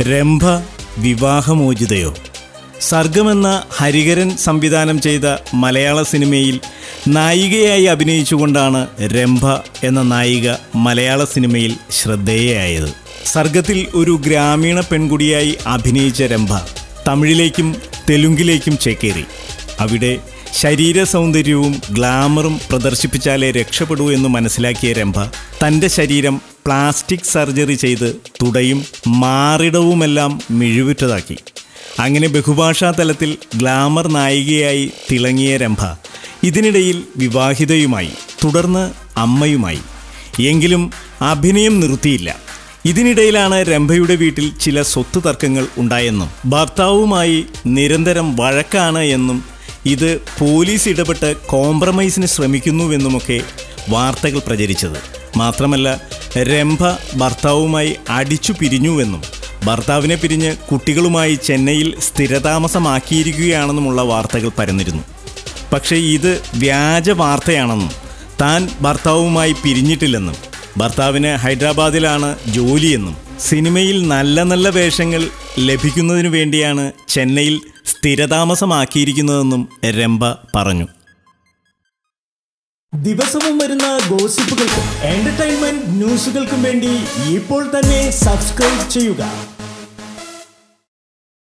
രംഭ വിവാഹമോചിതയോ സർഗമെന്ന ഹരിഹരൻ സംവിധാനം ചെയ്ത മലയാള സിനിമയിൽ നായികയായി അഭിനയിച്ചുകൊണ്ടാണ് രംഭ എന്ന നായിക മലയാള സിനിമയിൽ ശ്രദ്ധേയയായത് സർഗത്തിൽ ഒരു ഗ്രാമീണ പെൺകുടിയായി അഭിനയിച്ച രംഭ തമിഴിലേക്കും തെലുങ്കിലേക്കും ചേക്കേറി അവിടെ ശരീര സൗന്ദര്യവും ഗ്ലാമറും പ്രദർശിപ്പിച്ചാലേ രക്ഷപ്പെടൂ എന്ന് മനസ്സിലാക്കിയ രംഭ തൻ്റെ ശരീരം പ്ലാസ്റ്റിക് സർജറി ചെയ്ത് തുടയും മാറിടവുമെല്ലാം മിഴിവുറ്റതാക്കി അങ്ങനെ ബഹുഭാഷാ തലത്തിൽ ഗ്ലാമർ നായികയായി തിളങ്ങിയ രംഭ ഇതിനിടയിൽ വിവാഹിതയുമായി തുടർന്ന് അമ്മയുമായി എങ്കിലും അഭിനയം നിർത്തിയില്ല ഇതിനിടയിലാണ് രംഭയുടെ വീട്ടിൽ ചില സ്വത്ത് തർക്കങ്ങൾ ഉണ്ടായെന്നും ഭർത്താവുമായി നിരന്തരം വഴക്കാണ് എന്നും ഇത് പോലീസ് ഇടപെട്ട് കോംപ്രമൈസിന് ശ്രമിക്കുന്നുവെന്നുമൊക്കെ വാർത്തകൾ പ്രചരിച്ചത് മാത്രമല്ല രംഭ ഭർത്താവുമായി അടിച്ചു പിരിഞ്ഞുവെന്നും ഭർത്താവിനെ പിരിഞ്ഞ് കുട്ടികളുമായി ചെന്നൈയിൽ സ്ഥിരതാമസമാക്കിയിരിക്കുകയാണെന്നുമുള്ള വാർത്തകൾ പരന്നിരുന്നു പക്ഷേ ഇത് വ്യാജ വാർത്തയാണെന്നും താൻ ഭർത്താവുമായി പിരിഞ്ഞിട്ടില്ലെന്നും ഭർത്താവിന് ഹൈദരാബാദിലാണ് ജോലിയെന്നും സിനിമയിൽ നല്ല നല്ല വേഷങ്ങൾ ലഭിക്കുന്നതിനു വേണ്ടിയാണ് ചെന്നൈയിൽ സ്ഥിരതാമസമാക്കിയിരിക്കുന്നതെന്നും രംഭ പറഞ്ഞു ദിവസവും വരുന്ന ഗോസിപ്പുകൾക്കും എന്റർടൈൻമെന്റ് ന്യൂസുകൾക്കും വേണ്ടി ഇപ്പോൾ തന്നെ സബ്സ്ക്രൈബ് ചെയ്യുക